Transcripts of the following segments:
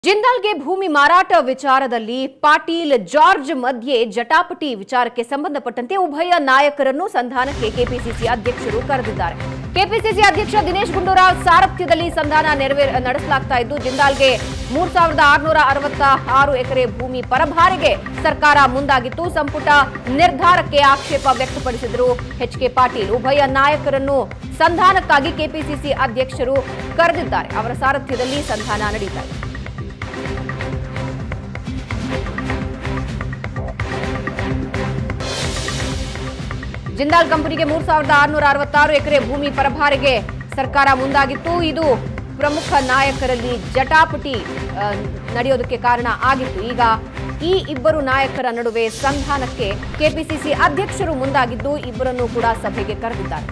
ಜಿಂದಾಲ್ಗೆ ಭೂಮಿ ಮಾರಾಟ ವಿಚಾರದಲ್ಲಿ ಪಾಟೀಲ್ ಜಾರ್ಜ್ ಮಧ್ಯೆ ಜಟಾಪಟಿ ವಿಚಾರಕ್ಕೆ ಸಂಬಂಧಪಟ್ಟಂತೆ ಉಭಯ ನಾಯಕರನ್ನು ಸಂಧಾನಕ್ಕೆ ಕೆಪಿಸಿಸಿ ಅಧ್ಯಕ್ಷರು ಕರೆದಿದ್ದಾರೆ ಕೆಪಿಸಿಸಿ ಅಧ್ಯಕ್ಷ ದಿನೇಶ್ ಗುಂಡೂರಾವ್ ಸಾರಥ್ಯದಲ್ಲಿ ಸಂಧಾನ ನೆರವೇರ ನಡೆಸಲಾಗ್ತಾ ಇದ್ದು ಜಿಂದಾಲ್ಗೆ ಮೂರ್ ಸಾವಿರದ ಆರುನೂರ ಅರವತ್ತ ಆರು ಎಕರೆ ಭೂಮಿ ಪರಭಾರೆಗೆ ಸರ್ಕಾರ ಮುಂದಾಗಿತ್ತು ಸಂಪುಟ ನಿರ್ಧಾರಕ್ಕೆ ಆಕ್ಷೇಪ ವ್ಯಕ್ತಪಡಿಸಿದರು ಎಚ್ ಕೆ ಪಾಟೀಲ್ ಉಭಯ ನಾಯಕರನ್ನು ಸಂಧಾನಕ್ಕಾಗಿ ಕೆಪಿಸಿಸಿ ಅಧ್ಯಕ್ಷರು ಕರೆದಿದ್ದಾರೆ ಅವರ ಸಾರಥ್ಯದಲ್ಲಿ ಸಂಧಾನ ನಡೀತಾ ಇದೆ ಜಿಂದಾಲ್ ಕಂಪನಿಗೆ ಮೂರ್ ಸಾವಿರದ ಆರುನೂರ ಅರವತ್ತಾರು ಎಕರೆ ಭೂಮಿ ಪರಭಾರೆಗೆ ಸರ್ಕಾರ ಮುಂದಾಗಿತ್ತು ಇದು ಪ್ರಮುಖ ನಾಯಕರಲ್ಲಿ ಜಟಾಪಟಿ ಆ, ನಡೆಯೋದಕ್ಕೆ ಕಾರಣ ಆಗಿತ್ತು ಈಗ ಈ ಇಬ್ಬರು ನಾಯಕರ ನಡುವೆ ಸಂಧಾನಕ್ಕೆ ಕೆಪಿಸಿಸಿ ಅಧ್ಯಕ್ಷರು ಮುಂದಾಗಿದ್ದು ಇಬ್ಬರನ್ನು ಕೂಡ ಸಭೆಗೆ ಕರೆದಿದ್ದಾರೆ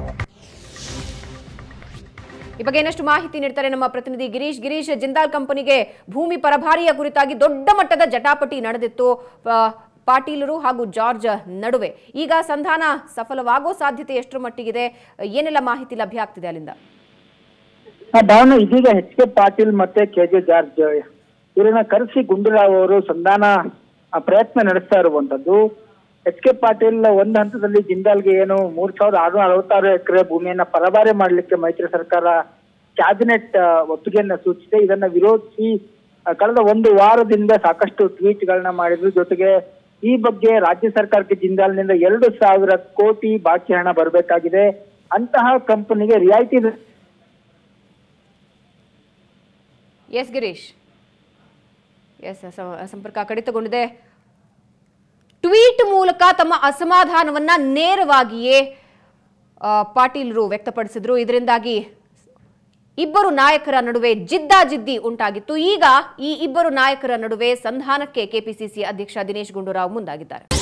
ಈ ಬಗ್ಗೆ ಇನ್ನಷ್ಟು ಮಾಹಿತಿ ನೀಡ್ತಾರೆ ನಮ್ಮ ಪ್ರತಿನಿಧಿ ಗಿರೀಶ್ ಗಿರೀಶ್ ಜಿಂದಾಲ್ ಕಂಪನಿಗೆ ಭೂಮಿ ಪರಭಾರಿಯ ಕುರಿತಾಗಿ ದೊಡ್ಡ ಮಟ್ಟದ ಜಟಾಪಟಿ ನಡೆದಿತ್ತು ಆ, ಪಾಟೀಲರು ಹಾಗೂ ಜಾರ್ಜ್ ನಡುವೆ ಈಗ ಸಂಧಾನ ಸಫಲವಾಗೋ ಸಾಧ್ಯತೆ ಎಷ್ಟರ ಮಟ್ಟಿಗಿದೆ ಏನೆಲ್ಲ ಮಾಹಿತಿ ಲಭ್ಯ ಆಗ್ತಿದೆ ಅಲ್ಲಿಂದ ಆ, ಭಾವನ ಇದೀಗ ಎಚ್ ಕೆ ಪಾಟೀಲ್ ಮತ್ತೆ ಕೆ ಜೆ ಜಾರ್ಜ್ ಇವರನ್ನ ಕರೆಸಿ ಗುಂಡೂರಾವ್ ಅವರು ಸಂಧಾನ ಆ, ಪ್ರಯತ್ನ ನಡೆಸ್ತಾ ಇರುವಂತದ್ದು ಎಚ್ ಕೆ ಪಾಟೀಲ್ ಒಂದು ಹಂತದಲ್ಲಿ ಜಿಂದಾಲ್ಗೆ ಏನು ಮೂರ್ ಸಾವಿರದ ಆರುನೂರ ಅರವತ್ತಾರು ಎಕರೆ ಭೂಮಿಯನ್ನ ಪರಭಾರೆ ಮಾಡಲಿಕ್ಕೆ ಮೈತ್ರಿ ಸರ್ಕಾರ ಕ್ಯಾಬಿನೆಟ್ ಆ, ಒಪ್ಪಿಗೆಯನ್ನ ಸೂಚಿಸಿದೆ ಇದನ್ನ ವಿರೋಧಿಸಿ ಆ, ಕಳೆದ ಒಂದು ವಾರದಿಂದ ಸಾಕಷ್ಟು ಟ್ವೀಟ್ ಗಳನ್ನ ಮಾಡಿದ್ರು ಜೊತೆಗೆ ಈ ಬಗ್ಗೆ ರಾಜ್ಯ ಸರ್ಕಾರಕ್ಕೆ ಜಿಂದಾಲ್ನಿಂದ ಎರಡು ಸಾವಿರ ಕೋಟಿ ಬಾಕಿ ಹಣ ಬರಬೇಕಾಗಿದೆ ಅಂತಹ ಕಂಪನಿಗೆ ರಿಯಾಯಿತಿ ಎಸ್ ಗಿರೀಶ್ ಎಸ್ ಸಂಪರ್ಕ ಕಡಿತಗೊಂಡಿದೆ ಟ್ವೀಟ್ ಮೂಲಕ ತಮ್ಮ ಅಸಮಾಧಾನವನ್ನ ನೇರವಾಗಿಯೇ ಆ, ಪಾಟೀಲರು ವ್ಯಕ್ತಪಡಿಸಿದ್ರು ಇದರಿಂದಾಗಿ ಇಬ್ಬರು ನಾಯಕರ ನಡುವೆ ಜಿದ್ದಾಜಿದ್ದಿ ಉಂಟಾಗಿತ್ತು ಈಗ ಈ ಇಬ್ಬರು ನಾಯಕರ ನಡುವೆ ಸಂಧಾನಕ್ಕೆ ಕೆಪಿಸಿಸಿ ಅಧ್ಯಕ್ಷ ದಿನೇಶ್ ಗುಂಡೂರಾವ್ ಮುಂದಾಗಿದ್ದಾರೆ